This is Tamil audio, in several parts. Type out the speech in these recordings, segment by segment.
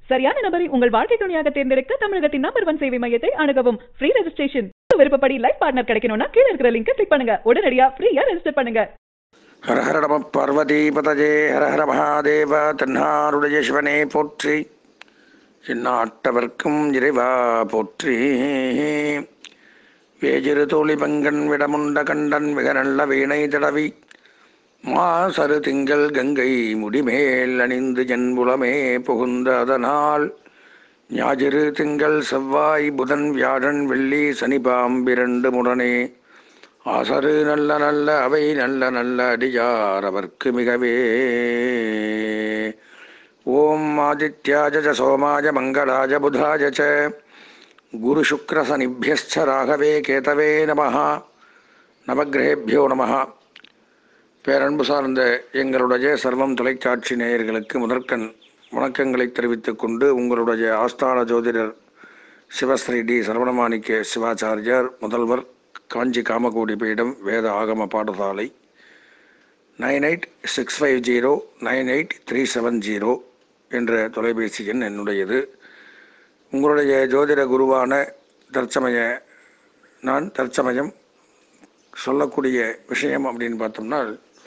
சரியான நபரை உங்கள் வாழ்க்கை துணையாக தேர்ந்தெடுக்க தமிழகத்தின் நம்பர் ஒன் சேவை மையத்தை அணுகவும் ஃப்ரீ ரெஜிஸ்ட்ரேஷன் விருப்பப்படி லைஃப் பார்ட்னர் கிடைக்கணும்னா கீழே இருக்கிற லிங்கை கிளிக் பண்ணுங்க உடனடியா ஃப்ரீயா ரெஜிஸ்டர் பண்ணுங்க ஹர ஹர நம பார்வதிபதஜே ஹர ஹர மகாதேவ தென்னாருடைய சிவனே போற்றி எந்நாட்டவர்க்கும் இறைவா போற்றி வேஜிரு தோழி பங்கன் விடமுண்ட கண்டன் மிக நல்ல வீணை தடவி மாசரு திங்கள் கங்கை முடிமேல் அணிந்து ஜன்புலமே புகுந்த அதனால் ஞாயிறு திங்கள் செவ்வாய் புதன் வியாழன் வெள்ளி சனி பாம்பிரண்டு முடனே ஆசரு நல்ல நல்ல அவை நல்ல நல்ல அடியார் அவர்க்கு மிகவே ஓம் ஆதித்யாஜ ச சோமாய மங்களாய புதாய ச குரு சுக்ர சனிபியஸ்ச ராகவே கேதவே நம நவகிரகேபியோ நம பேரன்பு சார்ந்த எங்களுடைய சர்வம் தொலைக்காட்சி நேயர்களுக்கு முதற்கண் வணக்கங்களை தெரிவித்துக் கொண்டு உங்களுடைய ஆஸ்தான ஜோதிடர் சிவஸ்ரீ டி சரவணமாணிக்க சிவாச்சாரியார் முதல்வர் காஞ்சி காமகோடி பீடம் வேத ஆகம பாடசாலை nine eight six five zero nine eight three seven zero என்ற தொலைபேசி எண் என்னுடையது உங்களுடைய ஜோதிட குருவான தற்சமய நான் தற்சமயம் சொல்லக்கூடிய விஷயம் அப்படின்னு பார்த்தோம்னா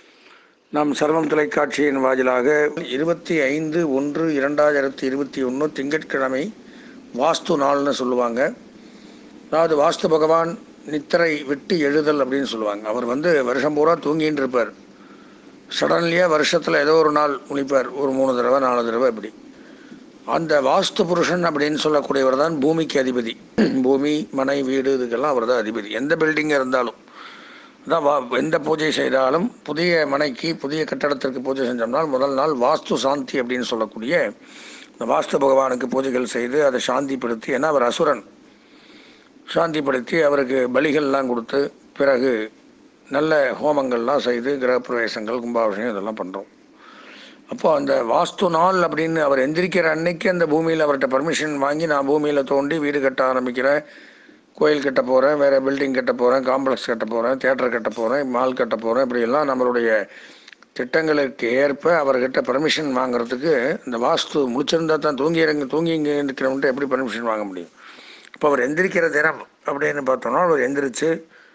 நாம் சர்வம் தொலைக்காட்சியின் வாயிலாக இருபத்தி ஐந்து ஒன்று இரண்டாயிரத்தி இருபத்தி ஒன்று திங்கட்கிழமை வாஸ்து நாள்னு சொல்லுவாங்க அதாவது வாஸ்து பகவான் நித்திரை விட்டு எழுதல் அப்படின்னு சொல்லுவாங்க அவர் வந்து வருஷம் பூரா தூங்கின்னு இருப்பார் சடன்லியாக வருஷத்தில் ஏதோ ஒரு நாள் முழிப்பார் ஒரு மூணு தடவை நாலு தடவை இப்படி அந்த வாஸ்து புருஷன் அப்படின்னு சொல்லக்கூடியவர் தான் பூமிக்கு அதிபதி பூமி மனை வீடு இதுக்கெல்லாம் அவர் தான் அதிபதி எந்த பில்டிங்காக இருந்தாலும் அதான் வா எந்த பூஜை செய்தாலும் புதிய மனைக்கு புதிய கட்டடத்திற்கு பூஜை செஞ்சோம்னால் முதல் நாள் வாஸ்து சாந்தி அப்படின்னு சொல்லக்கூடிய இந்த வாஸ்து பகவானுக்கு பூஜைகள் செய்து அதை சாந்திப்படுத்தி ஏன்னா அவர் அசுரன் சாந்திப்படுத்தி அவருக்கு பலிகள்லாம் கொடுத்து பிறகு நல்ல ஹோமங்கள்லாம் செய்து கிரகப்பிரவேசங்கள் கும்பாபிஷேகம் இதெல்லாம் பண்ணுறோம் அப்போ அந்த வாஸ்து நாள் அப்படின்னு அவர் எந்திரிக்கிற அன்னைக்கு அந்த பூமியில் அவர்கிட்ட பர்மிஷன் வாங்கி நான் பூமியில் தோண்டி வீடு கட்ட ஆரம்பிக்கிறேன் கோயில் கட்ட போகிறேன் வேறு பில்டிங் கட்ட போகிறேன் காம்ப்ளெக்ஸ் கட்ட போகிறேன் தேட்டர் கட்ட போகிறேன் மால் கட்ட போகிறேன் இப்படியெல்லாம் நம்மளுடைய திட்டங்களுக்கு ஏற்ப அவர்கிட்ட பர்மிஷன் வாங்குறதுக்கு இந்த வாஸ்து முடிச்சிருந்தா தான் தூங்கி இறங்கி தூங்கி இங்கே இருக்கிறவன்ட்டு எப்படி பர்மிஷன் வாங்க முடியும் இப்போ அவர் எந்திரிக்கிற தினம் அப்படின்னு பார்த்தோம்னா அவர் எந்திரிச்சு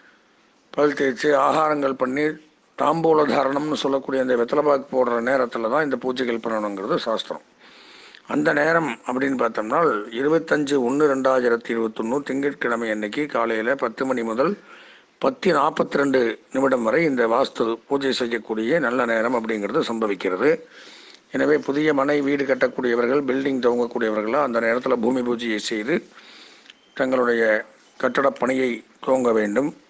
பல் தேய்ச்சி ஆகாரங்கள் பண்ணி தாம்பூல தாரணம்னு சொல்லக்கூடிய அந்த வெத்தலைபாக்கு போடுற நேரத்தில் தான் இந்த பூஜைகள் பண்ணணுங்கிறது சாஸ்திரம் அந்த நேரம் அப்படின்னு பார்த்தோம்னா இருபத்தஞ்சு ஒன்று ரெண்டாயிரத்தி இருபத்தொன்று திங்கட்கிழமை அன்னைக்கு காலையில் பத்து மணி முதல் பத்து நாற்பத்தி ரெண்டு நிமிடம் வரை இந்த வாஸ்து பூஜை செய்யக்கூடிய நல்ல நேரம் அப்படிங்கிறது சம்பவிக்கிறது எனவே புதிய மனை வீடு கட்டக்கூடியவர்கள் பில்டிங் துவங்கக்கூடியவர்களாக அந்த நேரத்தில் பூமி பூஜையை செய்து தங்களுடைய கட்டடப் பணியை துவங்க வேண்டும்